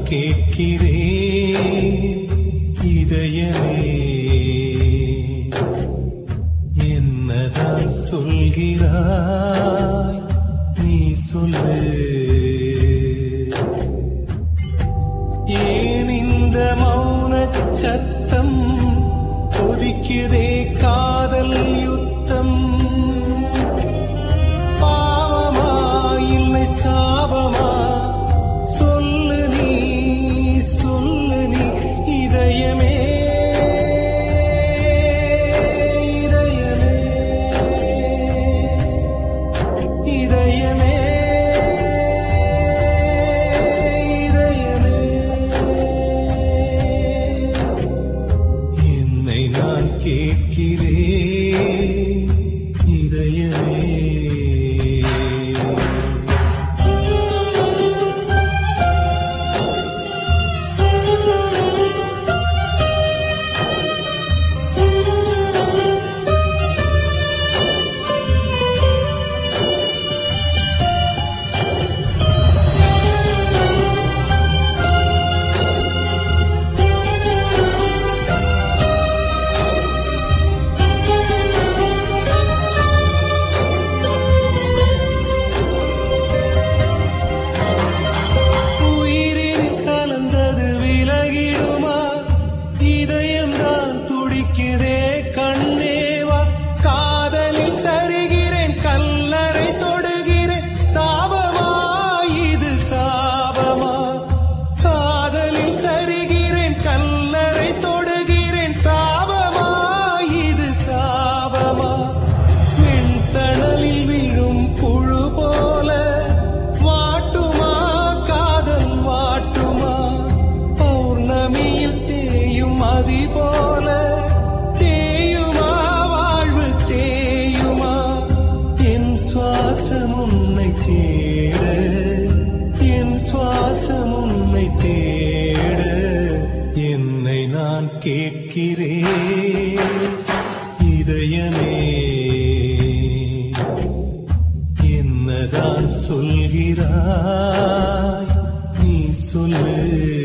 கேட்கிறேன் இதயமே என்னதான் சொல்கிறாய் நீ சொல்லு ஏன் இந்த மௌன சத்தம் கொதிக்குதே காதல் யுத்தம் பாவமா இல்லை சாபமா சொல்லு நீ சொல்லு நீ இதயமே இதயமே இதயமே இதயமே என்னை நான் கேட்கிறேன் இதயமே உயிரில் கலந்தது விலகிடுமா இதயம் தான் துடிக்குதே கண்ணேவா காதலில் சரிகிறேன் கல்லறை தொடுகிறேன் சாபமா இது சாபமா காதலில் சரிகிறேன் கல்லறை தொடுகிறேன் சாபமா இது சாபமா வெண்தணலில் விழும் புழு போல வாட்டுமா காதல் வாட்டுமா பௌர்ணமியில் தேயும் அதி போல தேயுமா வாழ்வு தேயுமா என் சுவாசம் உன்னை தேட என் சுவாசம் உன்னை தேட என்னை நான் கேட்கிறேன் இதயமே என்னதான் சொல்கிறாய் நீ சொல்லு